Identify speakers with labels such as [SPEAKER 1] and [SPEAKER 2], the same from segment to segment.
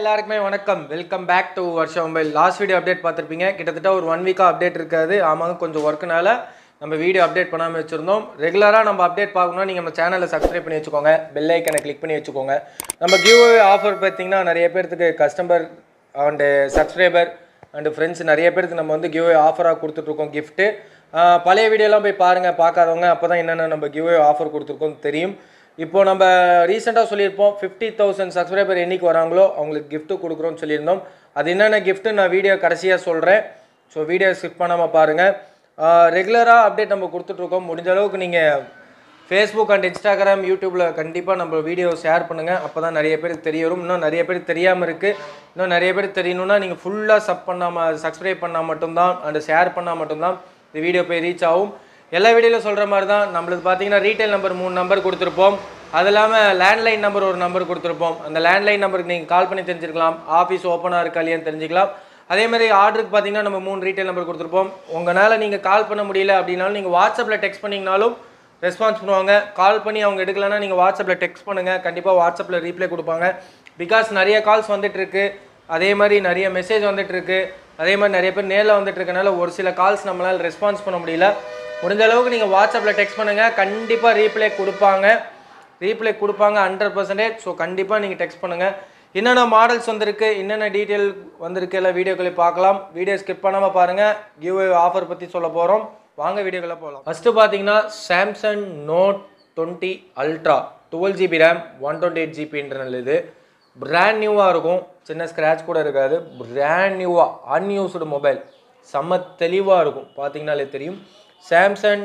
[SPEAKER 1] எல்லாருக்குமே வணக்கம் welcome back to வருஷம் மொபைல் லாஸ்ட் வீடியோ அப்டேட் பார்த்துருப்பீங்க கிட்டத்தட்ட ஒரு ஒன் வீக்காக அப்டேட் இருக்காது ஆமாங்க கொஞ்சம் ஒர்க்குனால நம்ம வீடியோ அப்டேட் பண்ணாமல் வச்சுருந்தோம் ரெகுலராக நம்ம அப்டேட் பார்க்கணும்னா நீங்கள் நம்ம சேனலை சப்ஸ்கிரைப் பண்ணி வச்சுக்கோங்க பெல் ஐக்கனை கிளிக் பண்ணி வச்சுக்கோங்க நம்ம கிவ் ஆஃபர் பார்த்தீங்கன்னா நிறைய பேர்த்துக்கு customer and subscriber and friends நிறைய பேருக்கு நம்ம வந்து கிவ் ஆஃபராக கொடுத்துட்ருக்கோம் கிஃப்ட்டு பழைய வீடியோலாம் போய் பாருங்கள் பார்க்காதவங்க அப்போ தான் என்னென்ன நம்ம கிவ் ஆஃபர் கொடுத்துருக்கோம் தெரியும் இப்போ நம்ம ரீசெண்டாக சொல்லியிருப்போம் ஃபிஃப்டி தௌசண்ட் சப்ஸ்கிரைபர் என்னைக்கு வராங்களோ அவங்களுக்கு gift கொடுக்குறோம்னு சொல்லியிருந்தோம் அது என்னென்ன கிஃப்ட்டு நான் வீடியோ கடைசியாக சொல்கிறேன் ஸோ வீடியோ ஸ்கிப் பண்ணாமல் பாருங்கள் ரெகுலராக அப்டேட் நம்ம கொடுத்துட்ருக்கோம் முடிஞ்ச அளவுக்கு நீங்கள் ஃபேஸ்புக் அண்ட் இன்ஸ்டாகிராம் யூடியூப்பில் கண்டிப்பாக நம்ம வீடியோ ஷேர் பண்ணுங்கள் அப்போ தான் நிறைய பேருக்கு தெரிய வரும் இன்னும் நிறைய பேருக்கு தெரியாமல் இருக்குது இன்னும் நிறைய பேருக்கு தெரியணும்னா நீங்கள் ஃபுல்லாக சப் பண்ணாமல் சப்ஸ்கிரைப் பண்ணால் மட்டும்தான் அண்ட் ஷேர் பண்ணால் மட்டும்தான் இந்த வீடியோ போய் ரீச் ஆகும் எல்லா வீடியோவில் சொல்கிற மாதிரி தான் நம்மளுக்கு பார்த்தீங்கன்னா ரீட்டைல் நம்பர் மூணு நம்பர் கொடுத்துருப்போம் அது இல்லாமல் லேண்ட்லைன் நம்பர் ஒரு நம்பர் கொடுத்துருப்போம் அந்த லேண்ட்லைன் நம்பருக்கு நீங்கள் கால் பண்ணி தெரிஞ்சுக்கலாம் ஆஃபீஸ் ஓப்பனாக இருக்கா இல்லையான்னு தெரிஞ்சுக்கலாம் அதே மாதிரி ஆர்டருக்கு பார்த்தீங்கன்னா நம்ம மூணு ரீட்டைல் நம்பர் கொடுத்துருப்போம் உங்களால் நீங்கள் கால் பண்ண முடியல அப்படின்னாலும் நீங்கள் வாட்ஸ்அப்பில் டெக்ஸ்ட் பண்ணிங்கனாலும் ரெஸ்பான்ஸ் பண்ணுவாங்க கால் பண்ணி அவங்க எடுக்கலைன்னா நீங்கள் வாட்ஸ்அப்பில் டெக்ஸ்ட் பண்ணுங்கள் கண்டிப்பாக வாட்ஸ்அப்பில் ரீப்ளை கொடுப்பாங்க பிகாஸ் நிறைய கால்ஸ் வந்துட்டு இருக்கு அதே மாதிரி நிறைய மெசேஜ் வந்துட்டு இருக்கு அதே மாதிரி நிறைய பேர் நேரில் வந்துட்டு இருக்கனால ஒரு சில கால்ஸ் நம்மளால் ரெஸ்பான்ஸ் பண்ண முடியல முடிஞ்ச அளவுக்கு நீங்கள் வாட்ஸ்அப்பில் டெக்ஸ்ட் பண்ணுங்கள் கண்டிப்பாக ரீப்ளை கொடுப்பாங்க ரீப்ளை கொடுப்பாங்க ஹண்ட்ரட் பர்சன்டேஜ் ஸோ கண்டிப்பாக நீங்கள் டெக்ஸ்ட் பண்ணுங்கள் என்னென்ன மாடல்ஸ் வந்திருக்கு என்னென்ன டீட்டெயில் வந்திருக்கு எல்லாம் வீடியோக்களை பார்க்கலாம் வீடியோ ஸ்கிப் பண்ணாமல் பாருங்கள் கிவ் ஆஃபர் பற்றி சொல்ல போகிறோம் வாங்க வீடியோக்குள்ளே போகலாம் ஃபஸ்ட்டு பார்த்தீங்கன்னா Samsung Note twenty Ultra twelve GB RAM one twenty eight ஜிபின்றது இது பிராண்ட் நியூவாக இருக்கும் சின்ன ஸ்க்ராட்ச் கூட இருக்காது பிராண்ட் நியூவாக அன்யூஸ்டு மொபைல் செம்ம தெளிவாக இருக்கும் பார்த்தீங்கனாலே தெரியும் Samsung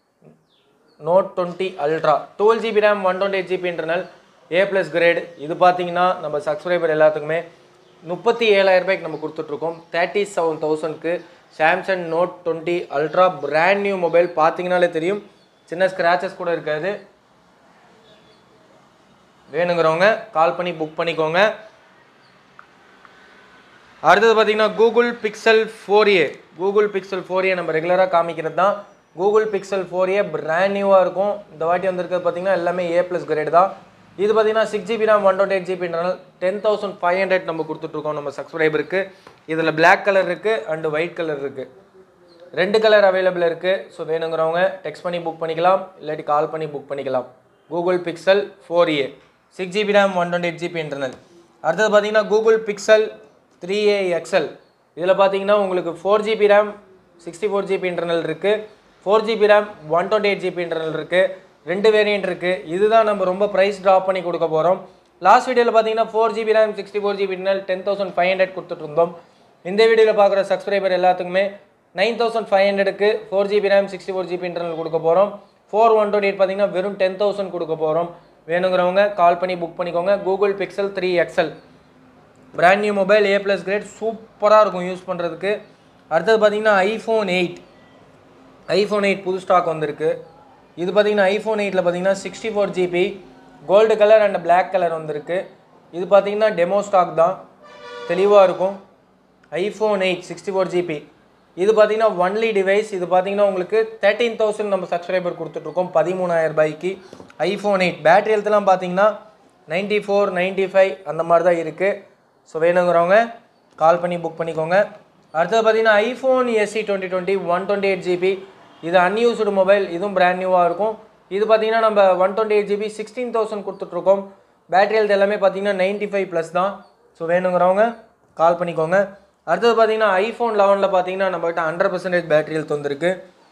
[SPEAKER 1] Note twenty Ultra twelve GB RAM one twenty eight GB internal A plus grade இது பார்த்தீங்கன்னா நம்ம சப்ஸ்கிரைபர் எல்லாத்துக்குமே முப்பத்தி ஏழாயிரம் ரூபாய்க்கு நம்ம கொடுத்துட்ருக்கோம் தேர்ட்டி செவன் தௌசண்ட்க்கு Samsung Note twenty Ultra brand new mobile பார்த்தீங்கனாலே தெரியும் சின்ன ஸ்க்ராச்சஸ் கூட இருக்காது வேணுங்கிறவங்க கால் பண்ணி புக் பண்ணிக்கோங்க அடுத்தது பார்த்தீங்கன்னா Google Pixel four A Google Pixel four A நம்ம ரெகுலராக காமிக்கிறது தான் Google Pixel four A brand நியூவாக இருக்கும் இந்த வாட்டி வந்திருக்கிறது பார்த்தீங்கன்னா எல்லாமே ஏ ப்ளஸ் கிரேட் தான் இது பார்த்தீங்கன்னா six GB RAM one twenty eight ஜிபின்றனால டென் தௌசண்ட் ஃபைவ் ஹண்ட்ரட் நம்ம கொடுத்துட்ருக்கோம் நம்ம சப்ஸ்கிரைபருக்கு இதில் பிளாக் கலர் இருக்குது அண்டு ஒயிட் கலர் இருக்குது ரெண்டு கலர் அவைலபிள் இருக்குது ஸோ வேணுங்கிறவங்க டெக்ஸ்ட் பண்ணி புக் பண்ணிக்கலாம் இல்லாட்டி கால் பண்ணி புக் பண்ணிக்கலாம் Google Pixel four A six GB RAM one twenty eight GB internal அடுத்தது பார்த்தீங்கன்னா Google Pixel three A XL இதில் பார்த்தீங்கன்னா உங்களுக்கு four GB RAM sixty four GB internal இருக்குது four GB RAM one twenty eight GB internal இருக்குது ரெண்டு variant இருக்குது இதுதான் நம்ம ரொம்ப ப்ரைஸ் ட்ராப் பண்ணி கொடுக்க போகிறோம் லாஸ்ட் வீடியோவில் பார்த்தீங்கன்னா four GB RAM sixty four GB internal ten thousand five hundred கொடுத்துட்டு இருந்தோம் இந்த வீடியோவில் பார்க்குற சப்ஸ்கிரைபர் எல்லாத்துக்குமே நைன் தௌசண்ட் ஃபைவ் ஹண்ட்ரடுக்கு four GB RAM sixty four GB internal கொடுக்க போகிறோம் ஃபோர் ஒன் டுவெண்ட்டி எயிட் பார்த்தீங்கன்னா வெறும் டென் தௌசண்ட் கொடுக்க போகிறோம் வேணுங்கிறவங்க கால் பண்ணி புக் பண்ணிக்கோங்க Google Pixel three XL brand new mobile A plus grade சூப்பராக இருக்கும் யூஸ் பண்ணுறதுக்கு அடுத்தது பார்த்தீங்கன்னா ஐஃபோன் எயிட் ஐஃபோன் எயிட் புது ஸ்டாக் வந்திருக்கு இது பார்த்தீங்கன்னா ஐஃபோன் எயிட்டில் பார்த்தீங்கன்னா sixty four GB gold colour and Black colour வந்திருக்கு இது பார்த்தீங்கன்னா டெமோ ஸ்டாக் தான் தெளிவாக இருக்கும் iPhone eight sixty four GB இது பார்த்தீங்கன்னா ஒன்லி டிவைஸ் இது பார்த்தீங்கன்னா உங்களுக்கு தேர்ட்டீன் தௌசண்ட் நம்ம சப்ஸ்கிரைபர் கொடுத்துட்ருக்கோம் பதிமூணாயிரம் ரூபாய்க்கு ஐஃபோன் எயிட் பேட்டரி ஹெல்த்லாம் பார்த்தீங்கன்னா நைன்ட்டி ஃபோர் நைன்ட்டி ஃபைவ் அந்த மாதிரி தான் இருக்குது ஸோ வேணுங்கிறவங்க கால் பண்ணி புக் பண்ணிக்கோங்க அடுத்தது பார்த்தீங்கன்னா iPhone SE twenty twenty one twenty eight GB இது அன்யூஸ்டு மொபைல் இதுவும் பிராண்ட் நியூவாக இருக்கும் இது பார்த்தீங்கன்னா நம்ம one twenty eight GB sixteen thousand கொடுத்துட்ருக்கோம் பேட்டரி ஹெல்த் எல்லாமே பார்த்தீங்கன்னா நைன்ட்டி ஃபைவ் ப்ளஸ் தான் ஸோ வேணுங்கிறவங்க கால் பண்ணிக்கோங்க அடுத்தது பார்த்தீங்கன்னா ஐஃபோன் லெவனில் பார்த்தீங்கன்னா நம்மகிட்ட ஹண்ட்ரட் பர்சன்டேஜ் பேட்டரி ஹெல்த் வந்திருக்கு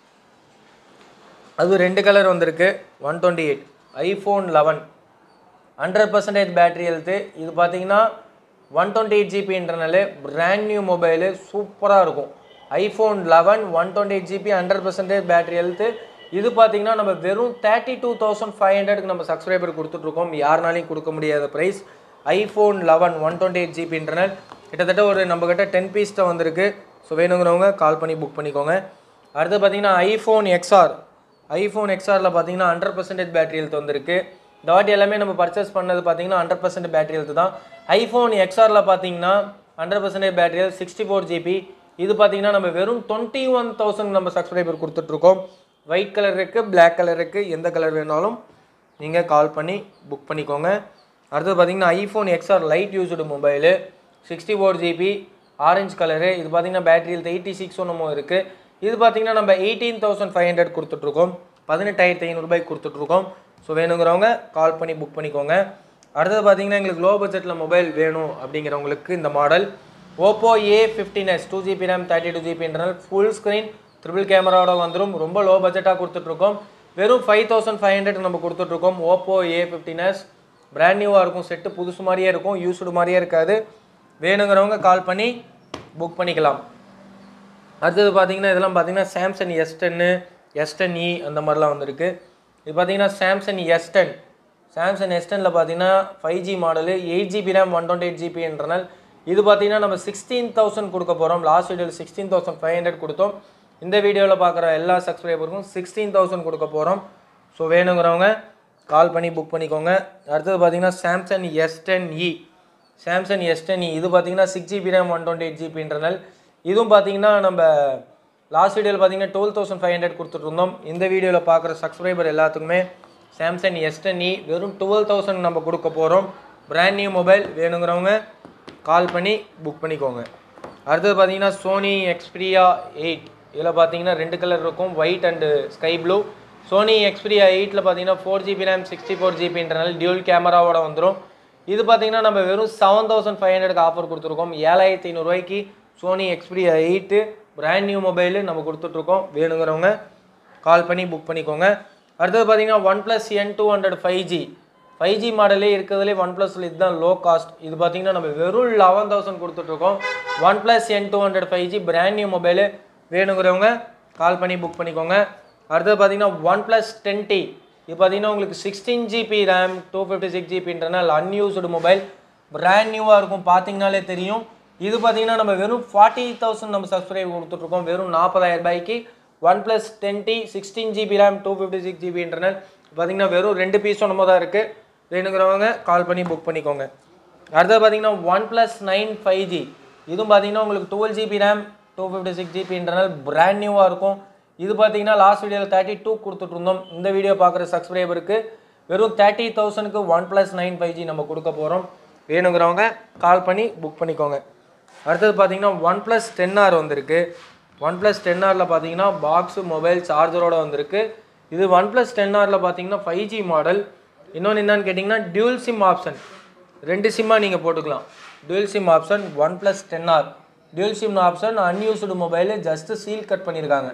[SPEAKER 1] அது ரெண்டு கலர் வந்திருக்கு one twenty eight iPhone eleven hundred percentage battery health இது பார்த்தீங்கன்னா one twenty eight GB internal brand new mobile சூப்பராக இருக்கும் iPhone eleven one twenty eight GB hundred percentage battery health இது பார்த்தீங்கன்னா நம்ம வெறும் தேர்ட்டி டூ தௌசண்ட் ஃபைவ் ஹண்ட்ரட்க்கு நம்ம சப்ஸ்கிரைபர் கொடுத்துட்ருக்கோம் யாருனாலையும் கொடுக்க முடியாத price iPhone eleven one twenty eight GB internal கிட்டத்தட்ட ஒரு நம்மக்கிட்ட டென் பீஸ் தான் வந்திருக்கு ஸோ வேணுங்கிறவங்க கால் பண்ணி புக் பண்ணிக்கோங்க அடுத்து பார்த்தீங்கன்னா ஐஃபோன் எக்ஸ்ஆர் ஐஃபோன் எக்ஸ்ஆரில் பார்த்தீங்கன்னா ஹண்ட்ரட் பர்சன்டேஜ் பேட்டரி ஹெல்த் வந்திருக்கு இந்த வாட்டி எல்லாமே நம்ம பர்ச்சேஸ் பண்ணது பார்த்தீங்கன்னா ஹண்ட்ரட் பர்சன்ட் பேட்டரி ஹெல்த் தான் ஐஃபோன் எக்ஸ்ஆரில் பார்த்தீங்கன்னா hundred percentage battery health sixty four GB இது பார்த்தீங்கன்னா நம்ம வெறும் டுவெண்ட்டி ஒன் தௌசண்ட் நம்ம சப்ஸ்கிரைபர் கொடுத்துட்ருக்கோம் ஒயிட் கலர் இருக்குது Black கலர் இருக்குது எந்த கலர் வேணாலும் நீங்கள் கால் பண்ணி புக் பண்ணிக்கோங்க அடுத்தது பார்த்தீங்கன்னா iPhone XR light used mobile sixty four GB orange colour இது பார்த்தீங்கன்னா பேட்டரியில் எயிட்டி சிக்ஸ் ஒன்றுமோ இருக்குது இது பார்த்தீங்கன்னா நம்ம எயிட்டீன் தௌசண்ட் ஃபைவ் ஹண்ட்ரட் கொடுத்துட்ருக்கோம் பதினெட்டாயிரத்தி ஐநூறுபாய்க்கு கொடுத்துட்ருக்கோம் ஸோ வேணுங்கிறவங்க கால் பண்ணி புக் பண்ணிக்கோங்க அடுத்தது பார்த்தீங்கன்னா எங்களுக்கு லோ பட்ஜெட்டில் மொபைல் வேணும் அப்படிங்கிறவங்களுக்கு இந்த model Oppo A fifteen S two GB RAM thirty two GB internal full screen triple கேமராவோட வந்துடும் ரொம்ப லோ பட்ஜெட்டாக கொடுத்துட்ருக்கோம் வெறும் ஃபைவ் தௌசண்ட் ஃபைவ் ஹண்ட்ரட் நம்ம கொடுத்துட்ருக்கோம் Oppo A fifteen S brand நியூவாக இருக்கும் செட்டு புதுசு மாதிரியே இருக்கும் யூஸ்டு மாதிரியே இருக்காது வேணுங்கிறவங்க கால் பண்ணி புக் பண்ணிக்கலாம் அடுத்தது பார்த்தீங்கன்னா இதெல்லாம் பார்த்தீங்கன்னா சாம்சங் எஸ் டென்னு எஸ் டென் இ அந்த மாதிரிலாம் வந்திருக்கு இது பார்த்தீங்கன்னா Samsung S ten Samsung S டெனில் பார்த்தீங்கன்னா five G model eight GB RAM one twenty eight GB internal இது பார்த்தீங்கன்னா நம்ம சிக்ஸ்டீன் தௌசண்ட் கொடுக்க போகிறோம் லாஸ்ட் வீடியோவில் சிக்ஸ்டீன் தௌசண்ட் ஃபைவ் ஹண்ட்ரட் கொடுத்தோம் இந்த வீடியோவில் பார்க்குற எல்லா சப்ஸ்கிரைபருக்கும் சிக்ஸ்டீன் தௌசண்ட் கொடுக்க போகிறோம் ஸோ வேணுங்கிறவங்க கால் பண்ணி புக் பண்ணிக்கோங்க அடுத்தது பார்த்தீங்கன்னா Samsung S ten E Samsung S ten இது பார்த்தீங்கன்னா six GB RAM one twenty eight GB internal இதுவும் பார்த்தீங்கன்னா நம்ம லாஸ்ட் வீடியோவில் பார்த்தீங்கன்னா டுவெல் தௌசண்ட் ஃபைவ் ஹண்ட்ரட் கொடுத்துட்ருந்தோம் இந்த வீடியோவில் பார்க்குற சப்ஸ்கிரைபர் எல்லாத்துக்குமே சாம்சங் எஸ் டென் இ வெறும் டுவெல் தௌசண்ட் நம்ம கொடுக்க போகிறோம் பிராண்ட் நியூ மொபைல் வேணுங்கிறவங்க கால் பண்ணி புக் பண்ணிக்கோங்க அடுத்தது பார்த்தீங்கன்னா சோனி எக்ஸ்பிரியா எயிட் இதில் பார்த்தீங்கன்னா ரெண்டு கலர் இருக்கும் white and sky blue Sony Xperia எயிட்டில் பார்த்தீங்கன்னா four GB RAM sixty four ஜிபின்றனால டியூல் கேமராவோட வந்துடும் இது பார்த்தீங்கன்னா நம்ம வெறும் செவன் தௌசண்ட் ஃபைவ் ஹண்ட்ரட்க்கு ஆஃபர் கொடுத்துருக்கோம் ஏழாயிரத்தி ஐநூறுரூவாய்க்கு Sony Xperia eight brand new mobile நம்ம கொடுத்துட்ருக்கோம் வேணுங்கிறவங்க கால் பண்ணி புக் பண்ணிக்கோங்க அடுத்தது பார்த்தீங்கன்னா OnePlus N two hundred five G five G மாடலே இருக்கிறதுலே ஒன் ப்ளஸில் இதுதான் லோ காஸ்ட் இது பார்த்தீங்கன்னா நம்ம வெறும் லெவன் தௌசண்ட் கொடுத்துட்ருக்கோம் OnePlus N two hundred five G brand new mobile வேணுங்கிறவங்க கால் பண்ணி புக் பண்ணிக்கோங்க அடுத்தது பார்த்தீங்கன்னா ஒன் ப்ளஸ் டென் டி இது பார்த்தீங்கன்னா உங்களுக்கு sixteen GB RAM two fifty six ஜிபின்றனால அன்யூஸ்டு மொபைல் பிராண்ட் நியூவாக இருக்கும் பார்த்தீங்கனாலே தெரியும் இது பார்த்தீங்கன்னா நம்ம வெறும் ஃபார்ட்டி தௌசண்ட் நம்ம சப்ஸ்கிரைப் கொடுத்துட்ருக்கோம் வெறும் நாற்பதாயிரம் ரூபாய்க்கு OnePlus ten T sixteen GB RAM two fifty six GB internal பார்த்தீங்கன்னா வெறும் ரெண்டு பீஸ் ஒன்று தான் இருக்குது வேணுங்கிறவங்க கால் பண்ணி புக் பண்ணிக்கோங்க அடுத்தது பார்த்தீங்கன்னா OnePlus nine five G இதுவும் பார்த்தீங்கன்னா உங்களுக்கு twelve GB RAM two fifty six GB internal brand நியூவாக இருக்கும் இது பார்த்தீங்கன்னா லாஸ்ட் வீடியோவில் தேர்ட்டி டூ கொடுத்துட்டு இருந்தோம் இந்த வீடியோ பார்க்குற சப்ஸ்கிரைபருக்கு வெறும் தேர்ட்டி தௌசண்ட்க்கு OnePlus nine five G நம்ம கொடுக்க போகிறோம் வேணுங்கிறவங்க கால் பண்ணி புக் பண்ணிக்கோங்க அடுத்தது பார்த்தீங்கன்னா ஒன் ப்ளஸ் டென் ஆர் வந்திருக்கு ஒன் ப்ளஸ் டென் ஆரில் பார்த்தீங்கன்னா பாக்ஸு மொபைல் சார்ஜரோட வந்திருக்கு இது ஒன் ப்ளஸ் டென் ஆரில் பார்த்தீங்கன்னா ஃபைவ் ஜி மாடல் இன்னொன்று என்னன்னு கேட்டிங்கன்னா டியூல் சிம் ஆப்ஷன் ரெண்டு சிம்மாக நீங்கள் போட்டுக்கலாம் dual SIM option OnePlus ten R dual SIM option unused mobile just seal cut பண்ணியிருக்காங்க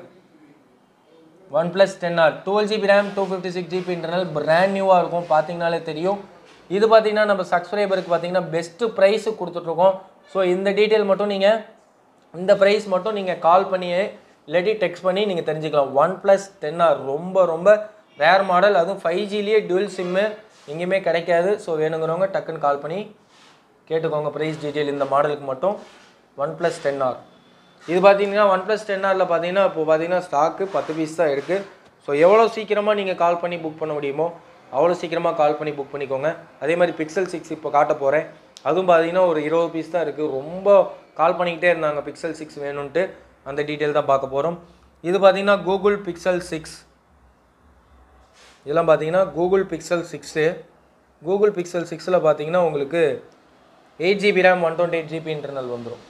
[SPEAKER 1] OnePlus ten R twelve GB RAM two fifty six GB internal brand நியூவாக இருக்கும் பார்த்தீங்கனாலே தெரியும் இது பார்த்தீங்கன்னா நம்ம சப்ஸ்கிரைபருக்கு பார்த்தீங்கன்னா பெஸ்ட்டு ப்ரைஸு கொடுத்துட்ருக்கோம் ஸோ இந்த டீட்டெயில் மட்டும் நீங்கள் இந்த ப்ரைஸ் மட்டும் நீங்கள் கால் பண்ணியே இல்லாட்டி டெக்ஸ்ட் பண்ணி நீங்கள் தெரிஞ்சுக்கலாம் ஒன் ப்ளஸ் டென் ஆர் ரொம்ப ரொம்ப ரேர் மாடல் அதுவும் ஃபைவ் ஜிலேயே டுவெல் சிம்மு எங்கேயுமே கிடைக்காது ஸோ வேணுங்கிறவங்க டக்குன்னு கால் பண்ணி கேட்டுக்கோங்க ப்ரைஸ் டீட்டெயில் இந்த மாடலுக்கு மட்டும் ஒன் ப்ளஸ் டென் ஆர் இது பார்த்தீங்கன்னா ஒன் ப்ளஸ் டென் ஆரில் பார்த்தீங்கன்னா இப்போ பார்த்தீங்கன்னா ஸ்டாக்கு பத்து பீஸ் தான் இருக்குது ஸோ எவ்வளோ சீக்கிரமாக நீங்கள் கால் பண்ணி புக் பண்ண முடியுமோ அவ்வளோ சீக்கிரமாக கால் பண்ணி புக் பண்ணிக்கோங்க அதே மாதிரி பிக்சல் சிக்ஸ் இப்போ காட்ட போகிறேன் அதுவும் பார்த்தீங்கன்னா ஒரு இருபது பீஸ் தான் இருக்குது ரொம்ப கால் பண்ணிக்கிட்டே இருந்தாங்க பிக்சல் சிக்ஸ் வேணும்ன்ட்டு அந்த டீட்டெயில் தான் பார்க்க போகிறோம் இது பார்த்தீங்கன்னா கூகுள் பிக்சல் சிக்ஸ் இதெல்லாம் பார்த்தீங்கன்னா Google Pixel six Google Pixel சிக்ஸில் பார்த்தீங்கன்னா உங்களுக்கு eight GB RAM one twenty eight GB internal வந்துடும்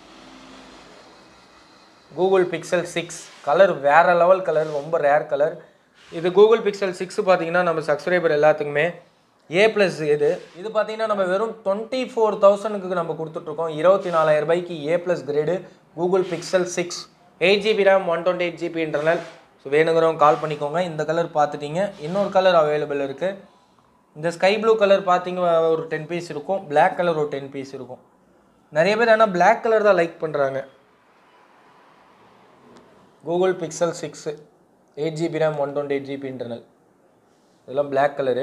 [SPEAKER 1] கூகுள் பிக்சல் சிக்ஸ் கலர் வேறு லெவல் கலர் ரொம்ப ரேர் கலர் இது கூகுள் பிக்சல் சிக்ஸ் பார்த்தீங்கன்னா நம்ம சப்ஸ்கிரைபர் எல்லாத்துக்குமே ஏ ப்ளஸ் இது இது பார்த்தீங்கன்னா நம்ம வெறும் டுவெண்ட்டி ஃபோர் தௌசண்ட்க்கு நம்ம கொடுத்துட்ருக்கோம் இருபத்தி நாலாயிரம் ரூபாய்க்கு A plus grade Google Pixel six eight GB RAM one twenty eight GB internal so வேணுங்கிறவங்க கால் பண்ணிக்கோங்க இந்த கலர் பார்த்துட்டீங்க இன்னொரு கலர் அவைலபிள் இருக்குது இந்த ஸ்கை ப்ளூ கலர் பார்த்தீங்க ஒரு டென் பீஸ் இருக்கும் Black கலர் ஒரு டென் பீஸ் இருக்கும் நிறைய பேர் ஆனால் Black கலர் தான் லைக் பண்ணுறாங்க Google Pixel six eight GB RAM one twenty eight GB internal இதெல்லாம் Black colour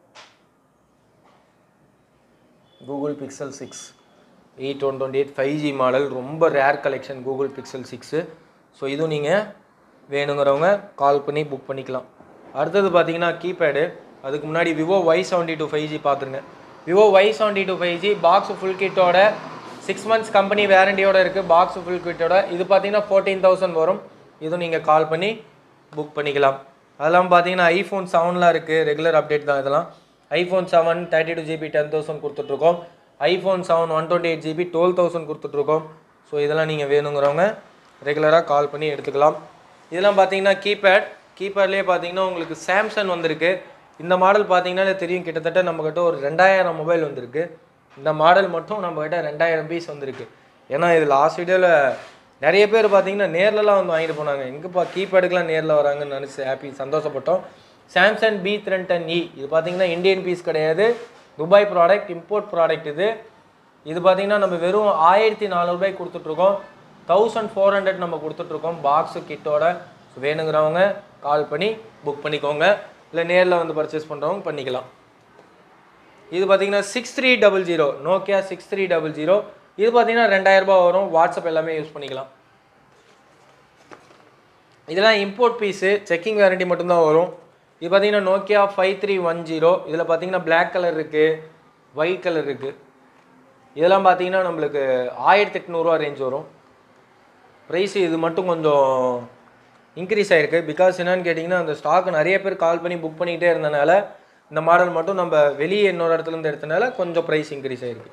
[SPEAKER 1] Google Pixel six eight one twenty eight five G model ரொம்ப rare collection Google Pixel six so இதுவும் நீங்கள் வேணுங்கிறவங்க call பண்ணி book பண்ணிக்கலாம் அடுத்தது பார்த்தீங்கன்னா keypad அதுக்கு முன்னாடி Vivo Y seventy two five G பார்த்துருங்க Vivo Y seventy two five G box full கிட்டோட சிக்ஸ் மந்த்ஸ் கம்பெனி வேரண்டியோட இருக்குது பாக்ஸ் ஃபுல் கிட்டோட இது பார்த்தீங்கன்னா ஃபோர்டீன் தௌசண்ட் வரும் இதுவும் நீங்கள் கால் பண்ணி புக் பண்ணிக்கலாம் அதெல்லாம் பார்த்தீங்கன்னா ஐஃபோன் செவன்லாம் இருக்குது ரெகுலர் அப்டேட் தான் இதெல்லாம் iPhone seven thirty two GB ten thousand கொடுத்துட்ருக்கோம் iPhone seven one twenty eight GB twelve thousand கொடுத்துட்ருக்கோம் ஸோ இதெல்லாம் நீங்கள் வேணுங்கிறவங்க ரெகுலராக கால் பண்ணி எடுத்துக்கலாம் இதெல்லாம் பார்த்தீங்கன்னா கீபேட் கீபேட்லேயே பார்த்தீங்கன்னா உங்களுக்கு சாம்சங் வந்திருக்கு இந்த மாடல் பார்த்தீங்கன்னா தெரியும் கிட்டத்தட்ட நம்மக்கிட்ட ஒரு ரெண்டாயிரம் மொபைல் வந்திருக்கு இந்த மாடல் மட்டும் நம்மக்கிட்ட ரெண்டாயிரம் பீஸ் வந்திருக்கு ஏன்னா இது லாஸ்ட் வீடியோவில் நிறைய பேர் பார்த்தீங்கன்னா நேர்லலாம் வந்து வாங்கிட்டு போனாங்க எங்கேப்பா கீபேடுக்கெலாம் நேரில் வராங்கன்னு நினச்சி ஹாப்பி சந்தோஷப்பட்டோம் சாம்சங் பி த்ரென் டென் இ இது பார்த்தீங்கன்னா இந்தியன் பீஸ் கிடையாது துபாய் ப்ராடக்ட் இம்போர்ட் ப்ராடக்ட் இது இது பார்த்தீங்கன்னா நம்ம வெறும் ஆயிரத்தி நானூறுபாய்க்கு கொடுத்துட்ருக்கோம் தௌசண்ட் ஃபோர் ஹண்ட்ரட் நம்ம கொடுத்துட்ருக்கோம் பாக்ஸு கிட்டோட வேணுங்கிறவங்க கால் பண்ணி புக் பண்ணிக்கோங்க இல்லை நேரில் வந்து பர்ச்சேஸ் பண்ணுறவங்க பண்ணிக்கலாம் இது பார்த்தீங்கன்னா six three double zero Nokia six three double zero இது பார்த்தீங்கன்னா ரெண்டாயிரம் ரூபாய் வரும் வாட்ஸ்அப் எல்லாமே யூஸ் பண்ணிக்கலாம் இதெல்லாம் இம்போர்ட் பீஸு செக்கிங் வேரண்டி மட்டும்தான் வரும் இது பார்த்தீங்கன்னா Nokia five three one zero இதில் பார்த்தீங்கன்னா Black கலர் இருக்குது ஒயிட் கலர் இருக்குது இதெல்லாம் பார்த்தீங்கன்னா நம்மளுக்கு ஆயிரத்தி எட்நூறுவா ரேஞ்ச் வரும் ப்ரைஸ் இது மட்டும் கொஞ்சம் இன்க்ரீஸ் ஆகிருக்கு பிகாஸ் என்னன்னு கேட்டிங்கன்னா அந்த ஸ்டாக் நிறைய பேர் கால் பண்ணி புக் பண்ணிக்கிட்டே இருந்தனால இந்த மாடல் மட்டும் நம்ம வெளியே இன்னொரு இடத்துல இருந்து எடுத்தனால கொஞ்சம் ப்ரைஸ் இன்க்ரீஸ் ஆகிருக்கு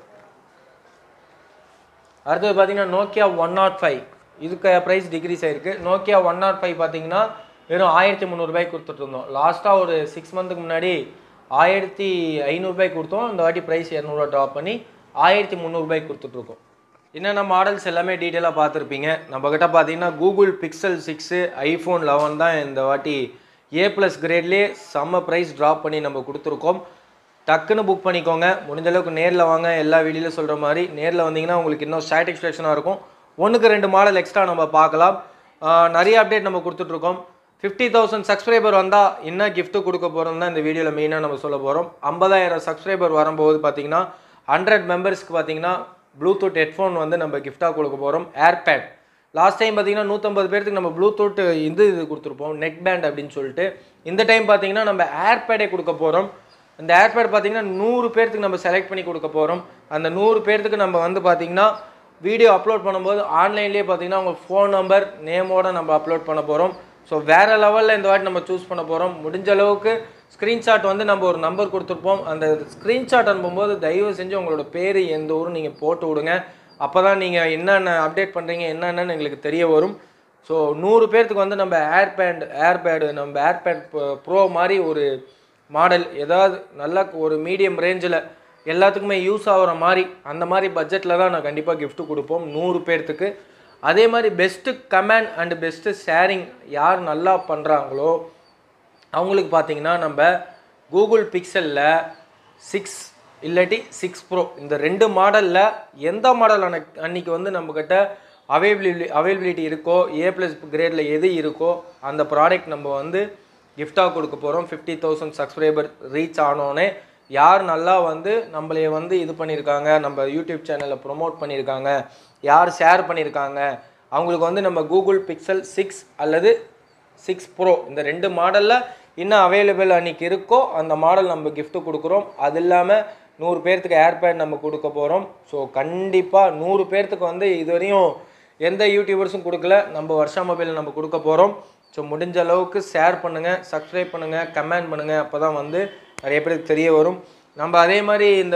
[SPEAKER 1] அடுத்தது பார்த்தீங்கன்னா நோக்கியா ஒன் நாட் ஃபைவ் இதுக்கு ப்ரைஸ் டிக்ரீஸ் ஆயிருக்கு நோக்கியா ஒன் நாட் ஃபைவ் பார்த்தீங்கன்னா வெறும் ஆயிரத்தி முந்நூறுபாய்க்கு கொடுத்துட்டு இருந்தோம் லாஸ்ட்டாக ஒரு சிக்ஸ் மந்த்துக்கு முன்னாடி ஆயிரத்தி ஐநூறுபாய்க்கு கொடுத்தோம் இந்த வாட்டி ப்ரைஸ் இரநூறுவா ட்ராப் பண்ணி ஆயிரத்தி முந்நூறுபாய்க்கு கொடுத்துட்ருக்கோம் என்னென்ன மாடல்ஸ் எல்லாமே டீட்டெயிலாக பார்த்துருப்பீங்க நம்மக்கிட்ட பார்த்தீங்கன்னா Google Pixel six iPhone eleven தான் இந்த வாட்டி ஏ ப்ளஸ் கிரேட்லேயே செம்ம ப்ரைஸ் ட்ராப் பண்ணி நம்ம கொடுத்துருக்கோம் டக்குன்னு புக் பண்ணிக்கோங்க முடிஞ்ச அளவுக்கு நேரில் வாங்க எல்லா வீடியோலையும் சொல்கிற மாதிரி நேரில் வந்தீங்கன்னா உங்களுக்கு இன்னும் சாட்டிஸ்ஃபேக்ஷனாக இருக்கும் ஒன்றுக்கு ரெண்டு மாடல் எக்ஸ்ட்ரா நம்ம பார்க்கலாம் ஆஹ் நிறைய அப்டேட் நம்ம கொடுத்துட்ருக்கோம் ஃபிஃப்டி தௌசண்ட் சப்ஸ்கிரைபர் வந்தால் என்ன gift கொடுக்க போகிறோம் தான் இந்த வீடியோவில் மெயினாக நம்ம சொல்ல போகிறோம் ஐம்பதாயிரம் சப்ஸ்கிரைபர் வரும்போது பார்த்தீங்கன்னா ஹண்ட்ரட் மெம்பர்ஸ்க்கு பார்த்தீங்கன்னா ப்ளூடூத் ஹெட்ஃபோன் வந்து நம்ம கிஃப்டாக கொடுக்க போகிறோம் ஏர்பேட் லாஸ்ட் டைம் பார்த்தீங்கன்னா நூற்றம்பது பேர்த்துக்கு நம்ம ப்ளூடூத் இது இது கொடுத்துருப்போம் நெக் பேண்ட் அப்படின்னு சொல்லிட்டு இந்த டைம் பார்த்தீங்கன்னா நம்ம ஏர்பேடே கொடுக்க போகிறோம் இந்த ஏர்பேட் பார்த்தீங்கன்னா நூறு பேர்த்துக்கு நம்ம செலக்ட் பண்ணி கொடுக்க போகிறோம் அந்த நூறு பேர்த்துக்கு நம்ம வந்து பார்த்தீங்கன்னா வீடியோ அப்லோட் பண்ணும்போது ஆன்லைன்லேயே பார்த்தீங்கன்னா உங்கள் ஃபோன் நம்பர் நேமோட நம்ம அப்லோட் பண்ண போகிறோம் ஸோ வேறு லெவலில் இந்த வாட்டி நம்ம சூஸ் பண்ண போகிறோம் முடிஞ்ச அளவுக்கு ஸ்க்ரீன்ஷாட் வந்து நம்ம ஒரு நம்பர் கொடுத்துருப்போம் அந்த ஸ்க்ரீன்ஷாட் அனுப்பும்போது தயவு செஞ்சு உங்களோட பேர் எந்த ஊரும் நீங்கள் போட்டு விடுங்க அப்போ தான் நீங்கள் என்னென்ன அப்டேட் பண்ணுறீங்க என்னென்னு எங்களுக்கு தெரிய வரும் ஸோ நூறு பேர்த்துக்கு வந்து நம்ம ஏர்பேண்ட் ஏர்பேடு நம்ம ஏர்பேட் ப்ரோ மாதிரி ஒரு மாடல் ஏதாவது நல்ல ஒரு மீடியம் ரேஞ்சில் எல்லாத்துக்குமே யூஸ் ஆகிற மாதிரி அந்த மாதிரி பட்ஜெட்டில் தான் நான் கண்டிப்பாக gift கொடுப்போம் நூறு பேர்த்துக்கு அதே மாதிரி best comment and best sharing யார் நல்லா பண்ணுறாங்களோ அவங்களுக்கு பார்த்தீங்கன்னா நம்ம கூகுள் பிக்சலில் சிக்ஸ் இல்லாட்டி சிக்ஸ் ப்ரோ இந்த ரெண்டு மாடலில் எந்த மாடல் அன்னைக்கு அன்னைக்கு வந்து நம்மக்கிட்ட அவைலபிலிட்டி அவைலபிலிட்டி இருக்கோ ஏ ப்ளஸ் கிரேடில் எது இருக்கோ அந்த ப்ராடக்ட் நம்ம வந்து கிஃப்டாக கொடுக்க போகிறோம் ஃபிஃப்டி தௌசண்ட் சப்ஸ்கிரைபர் ரீச் ஆனோடனே யார் நல்லா வந்து நம்மளைய வந்து இது பண்ணியிருக்காங்க நம்ம யூடியூப் சேனலில் ப்ரொமோட் பண்ணியிருக்காங்க யார் ஷேர் பண்ணியிருக்காங்க அவங்களுக்கு வந்து நம்ம கூகுள் பிக்சல் சிக்ஸ் அல்லது சிக்ஸ் ப்ரோ இந்த ரெண்டு மாடலில் இன்னும் அவைலபிள் அன்றைக்கி இருக்கோ அந்த மாடல் நம்ம gift கொடுக்குறோம் அது இல்லாமல் நூறு பேர்த்துக்கு ஏர்பேட் நம்ம கொடுக்க போகிறோம் ஸோ கண்டிப்பாக நூறு பேர்த்துக்கு வந்து இதுவரையும் எந்த யூடியூபர்ஸும் கொடுக்கல நம்ம வருஷா மொபைல் நம்ம கொடுக்க போகிறோம் ஸோ முடிஞ்ச அளவுக்கு ஷேர் பண்ணுங்கள் சப்ஸ்கிரைப் பண்ணுங்கள் கமெண்ட் பண்ணுங்கள் அப்போ தான் வந்து நிறைய பேருக்கு தெரிய வரும் நம்ம அதே மாதிரி இந்த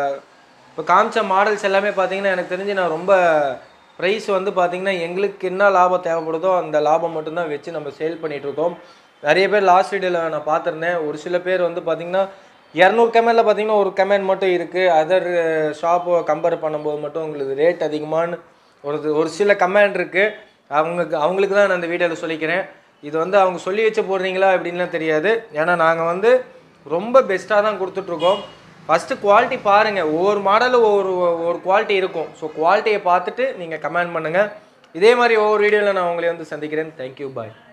[SPEAKER 1] இப்போ காமிச்ச மாடல்ஸ் எல்லாமே பார்த்தீங்கன்னா எனக்கு தெரிஞ்சு நான் ரொம்ப ப்ரைஸ் வந்து பார்த்தீங்கன்னா எங்களுக்கு என்ன லாபம் தேவைப்படுதோ அந்த லாபம் மட்டும்தான் வச்சு நம்ம சேல் பண்ணிகிட்ருக்கோம் நிறைய பேர் லாஸ்ட் வீடியோவில் நான் பார்த்துருந்தேன் ஒரு சில பேர் வந்து பார்த்தீங்கன்னா இரநூறு கமெண்டில் பார்த்தீங்கன்னா ஒரு கமெண்ட் மட்டும் இருக்குது அதர் ஷாப்பை கம்பேர் பண்ணும்போது மட்டும் உங்களுக்கு ரேட் அதிகமானு ஒரு ஒரு சில கமெண்ட் இருக்குது அவங்களுக்கு அவங்களுக்கு தான் நான் இந்த வீடியோவில் சொல்லிக்கிறேன் இது வந்து அவங்க சொல்லி வச்சு போடுறீங்களா அப்படின்லாம் தெரியாது ஏன்னா நாங்கள் வந்து ரொம்ப பெஸ்ட்டாக தான் கொடுத்துட்ருக்கோம் ஃபஸ்ட்டு குவாலிட்டி பாருங்கள் ஒவ்வொரு மாடலும் ஒவ்வொரு ஒரு குவாலிட்டி இருக்கும் ஸோ குவாலிட்டியை பார்த்துட்டு நீங்கள் கமெண்ட் பண்ணுங்கள் இதே மாதிரி ஒவ்வொரு வீடியோவில் நான் உங்களை வந்து சந்திக்கிறேன் தேங்க்யூ பாய்